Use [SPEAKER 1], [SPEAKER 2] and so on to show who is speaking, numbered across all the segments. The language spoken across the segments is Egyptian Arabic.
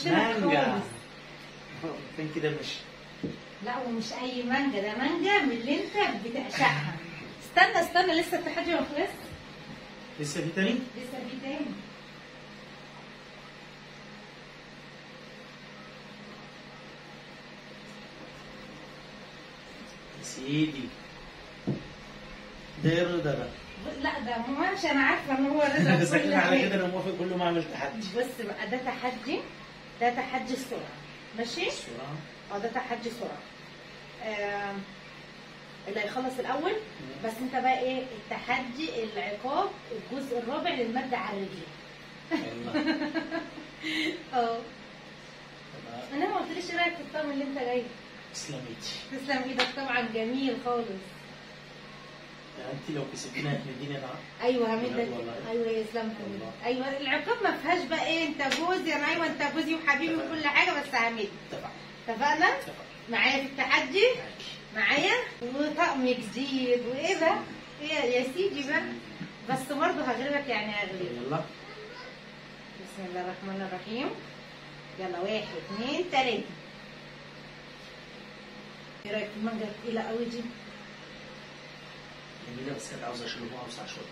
[SPEAKER 1] هشتمك
[SPEAKER 2] مانجا
[SPEAKER 1] خالص
[SPEAKER 2] فين كده مش
[SPEAKER 1] لا ومش اي مانجا ده مانجا من اللي انت بتعشقها استنى استنى لسه التحدي ما خلص
[SPEAKER 2] لسه في تاني؟
[SPEAKER 1] لسه في تاني
[SPEAKER 2] يا سيدي ده رضا بقى
[SPEAKER 1] لا ده ماشي انا عارفه ان هو رضا
[SPEAKER 2] بس
[SPEAKER 1] كل
[SPEAKER 2] كده على
[SPEAKER 1] حاجة.
[SPEAKER 2] كده انا موافق كل ما اعمل تحدي
[SPEAKER 1] بص بقى ده تحدي ده تحدي السرعه ماشي
[SPEAKER 2] بسرعه
[SPEAKER 1] اه ده تحدي سرعه آه اللي هيخلص الاول بس انت بقى ايه التحدي العقاب الجزء الرابع للماده على رجلي
[SPEAKER 2] يلا
[SPEAKER 1] اه
[SPEAKER 2] طب
[SPEAKER 1] انا ما قلتليش ايه رايك في الطقم اللي انت جايبه
[SPEAKER 2] تسلم ايدي
[SPEAKER 1] تسلم ايدك طبعا جميل خالص
[SPEAKER 2] يعني انت لو كسبتينا هتمديني دعاء
[SPEAKER 1] ايوه همدك
[SPEAKER 2] بجد والله؟
[SPEAKER 1] ايوه يا اسلام
[SPEAKER 2] والله.
[SPEAKER 1] ايوه العقاب ما فيهاش بقى ايه انت جوزي انا ايوه انت جوزي وحبيبي
[SPEAKER 2] اتفقنا.
[SPEAKER 1] وكل حاجه بس همدك
[SPEAKER 2] اتفقنا
[SPEAKER 1] اتفقنا
[SPEAKER 2] اتفقنا
[SPEAKER 1] معايا في التحدي
[SPEAKER 2] معاكي
[SPEAKER 1] معايا وطقم جديد وايه ده إيه يا سيدي بقى بس برضه هغلبك يعني هغلبك
[SPEAKER 2] يلا
[SPEAKER 1] بسم الله الرحمن الرحيم يلا واحد اثنين تلاته ايه رايك في المانجا التقيله قوي دي
[SPEAKER 2] جميله بس كانت عاوزه اشربها اوسع شويه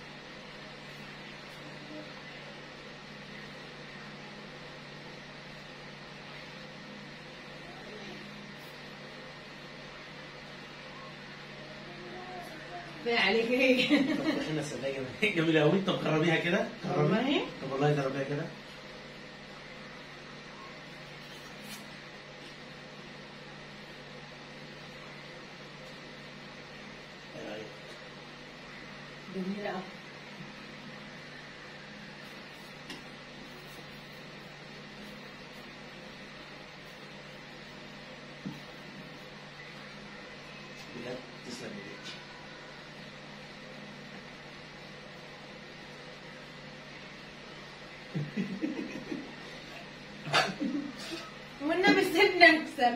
[SPEAKER 1] باين عليك ايه
[SPEAKER 2] طب احنا صدقني جميله جميله قوي طب جربيها كده جربي
[SPEAKER 1] والله
[SPEAKER 2] طب والله جربيها كده ايه رايك؟
[SPEAKER 1] جميله قوي
[SPEAKER 2] بجد تسلم ايديك
[SPEAKER 1] والنبي سيبنا نكسب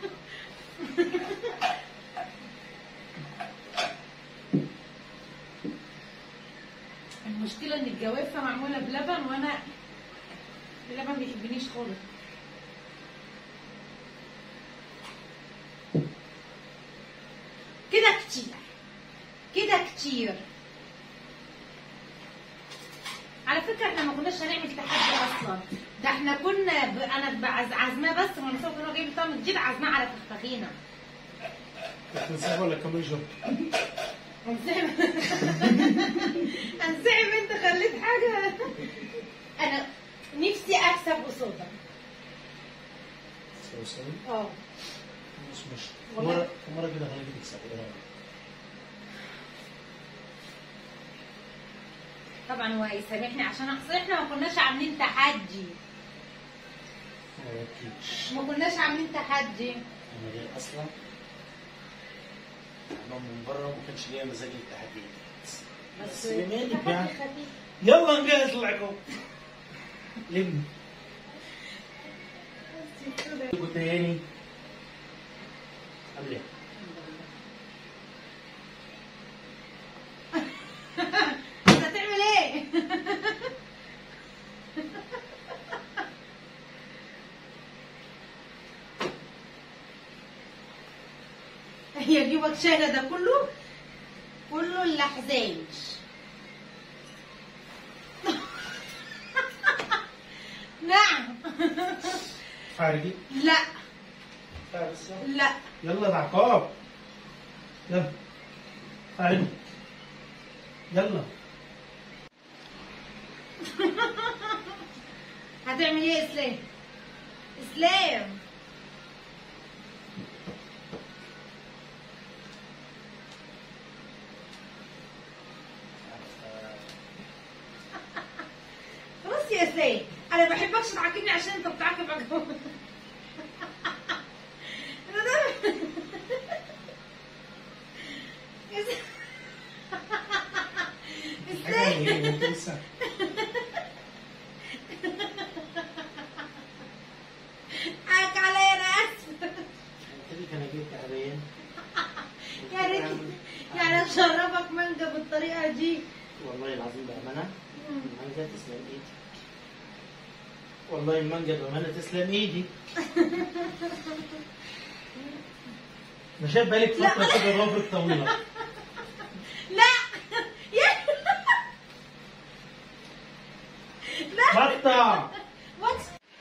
[SPEAKER 1] المشكلة ان الجوافة معمولة بلبن وانا اللبن ما بيحبنيش خالص كده كتير كده كتير على فكرة احنا ما كناش هنعمل تحدي اصلا ده احنا كنا ب... انا بعز... عازماه بس وانا كنا جايب طعم جديد عازماه على فخفخينة
[SPEAKER 2] تنسحب ولا كمل جرب؟
[SPEAKER 1] انسحب انسحب انت خليت حاجة انا نفسي اكسب قصادك
[SPEAKER 2] سوي سوي
[SPEAKER 1] اه
[SPEAKER 2] مش مش
[SPEAKER 1] والله.
[SPEAKER 2] مرة مرة كده خليك تكسب ايه رأيك؟
[SPEAKER 1] طبعا هو هيسامحني عشان اصل احنا ما كناش عاملين تحدي
[SPEAKER 2] ما يبكيش
[SPEAKER 1] ما كناش عاملين تحدي
[SPEAKER 2] انا جاي اصلا انا من بره وما كانش ليا مزاج التحدي
[SPEAKER 1] بس
[SPEAKER 2] بس بمالك
[SPEAKER 1] تحدي
[SPEAKER 2] يعني
[SPEAKER 1] خفيف
[SPEAKER 2] يلا نجهز العقاب لم كنت هاني عامل ايه؟
[SPEAKER 1] انت هتعمل ايه؟ هي جيبك شايله ده كله كله اللحزاج نعم
[SPEAKER 2] خارجي
[SPEAKER 1] لا
[SPEAKER 2] خارج
[SPEAKER 1] لا
[SPEAKER 2] يلا ده عقاب يلا خارجي يلا
[SPEAKER 1] هتعمل ايه يا اسلام اسلام بص يا اسلام انا ما بحبكش تعاقبني عشان انت بتعاقب عقاب أنا ده-
[SPEAKER 2] حاجة
[SPEAKER 1] اسلام
[SPEAKER 2] ايه انت لسه
[SPEAKER 1] حقك عليا انا اسف
[SPEAKER 2] قلت لك انا جبت عربية
[SPEAKER 1] يا ريت يعني اشربك مانجا بالطريقه دي
[SPEAKER 2] والله العظيم بأمانة المانجا تسلم ايدي والله المانجا بامانه تسلم ايدي انا شايف بقالك فتره كده ضوافرك طويله
[SPEAKER 1] لا يا لا
[SPEAKER 2] بطة
[SPEAKER 1] وات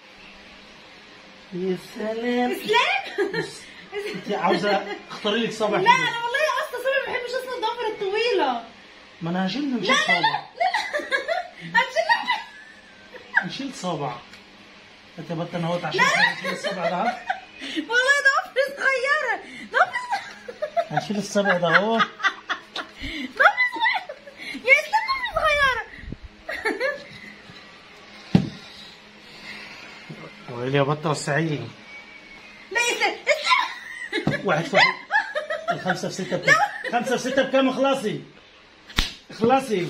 [SPEAKER 2] يا سلام
[SPEAKER 1] اسلام
[SPEAKER 2] بص، انت عاوزه اختاري لك صبع
[SPEAKER 1] لا انا والله اصلا صبعي ما بحبش اصلا الضوافر الطويله
[SPEAKER 2] ما انا هشيل
[SPEAKER 1] لا
[SPEAKER 2] نشيل
[SPEAKER 1] لا لا
[SPEAKER 2] صابع
[SPEAKER 1] لا لا هتشيل
[SPEAKER 2] نشيل صابع انت بطة انا اهوت عشان
[SPEAKER 1] لا.
[SPEAKER 2] نشيل الصبع ده اهو.
[SPEAKER 1] والله ضوافر صغيره ضوافر
[SPEAKER 2] هنشيل الصبع ده اهو
[SPEAKER 1] ضوافر صغيره يا اسلام ضوافر صغيره
[SPEAKER 2] ويلي يا بطة وسعيلي
[SPEAKER 1] لا يا اسلام اسلام
[SPEAKER 2] واحد في واحد الخمسة في ستة بكام؟ خمسة في ستة بكام اخلصي؟ اخلصي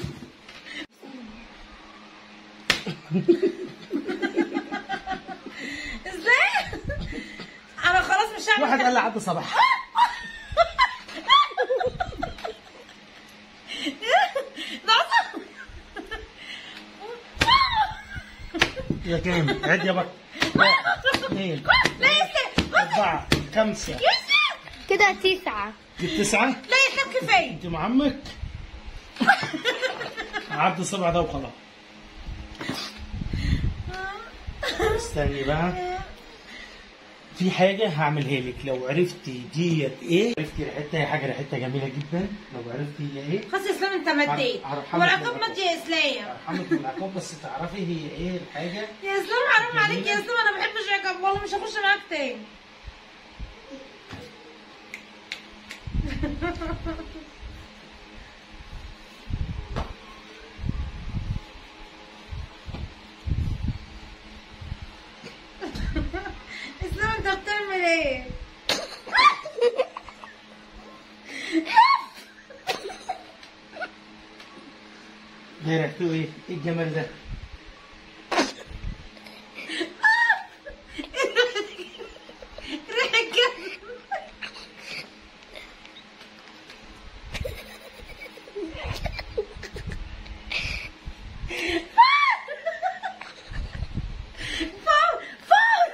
[SPEAKER 1] ازاي انا خلاص مش هعمل
[SPEAKER 2] واحد
[SPEAKER 1] كده.
[SPEAKER 2] قال لي عدى صباح
[SPEAKER 1] ده أصلاً-
[SPEAKER 2] يا كام؟ عد يا بطة واحد اثنين
[SPEAKER 1] لا يا اسلام
[SPEAKER 2] أربعة خمسة
[SPEAKER 1] يا اسلام
[SPEAKER 3] كده تسعة
[SPEAKER 2] جبت تسعة
[SPEAKER 1] لا يا اسلام كفايه
[SPEAKER 2] انت مع عمك عدى الصبع ده وخلاص استني بقى في حاجة هعملها لك لو عرفتي ديت ايه عرفتي ريحتها هي حاجة ريحتها جميلة جدا لو عرفتي هي ايه
[SPEAKER 1] خلاص يا اسلام انت مديت
[SPEAKER 2] هرحمك
[SPEAKER 1] والعقاب
[SPEAKER 2] بالعقاب.
[SPEAKER 1] مد يا اسلام
[SPEAKER 2] ارحمك من العقاب بس تعرفي هي ايه الحاجة
[SPEAKER 1] يا اسلام حرام عليك يا اسلام انا ما بحبش عقاب والله مش هخش معاك تاني اسلام انت بتعمل ايه؟
[SPEAKER 2] ده ريحته ايه؟ ايه الجمال ده؟
[SPEAKER 1] ريحة كده فور فور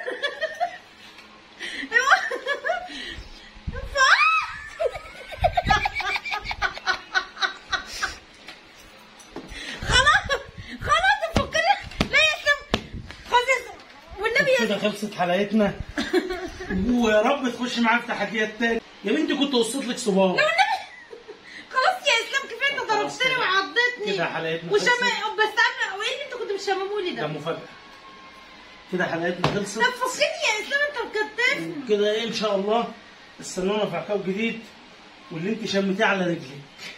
[SPEAKER 1] خلاص خلاص فكرنا لا يا اسلام خلاص يا اسلام والنبي يا
[SPEAKER 2] كده خلصت حلقتنا ويا رب تخش معاك تحديات تاني يا بنتي كنت قصيت لك صباع
[SPEAKER 1] خلاص يا اسلام كفايه انت
[SPEAKER 2] خلاص
[SPEAKER 1] ضربتني
[SPEAKER 2] كده.
[SPEAKER 1] وعضتني
[SPEAKER 2] كده حلقتنا
[SPEAKER 1] وشم
[SPEAKER 2] خلصت.
[SPEAKER 1] بس قبل وايه اللي انت كنت بتشمموا لي
[SPEAKER 2] ده
[SPEAKER 1] ده؟
[SPEAKER 2] مفاجأة كده حلقتنا خلصت
[SPEAKER 1] طب فكني يا اسلام انت مكتفني
[SPEAKER 2] كده ايه ان شاء الله استنونا في عقاب جديد واللي انت شمتيه على رجلك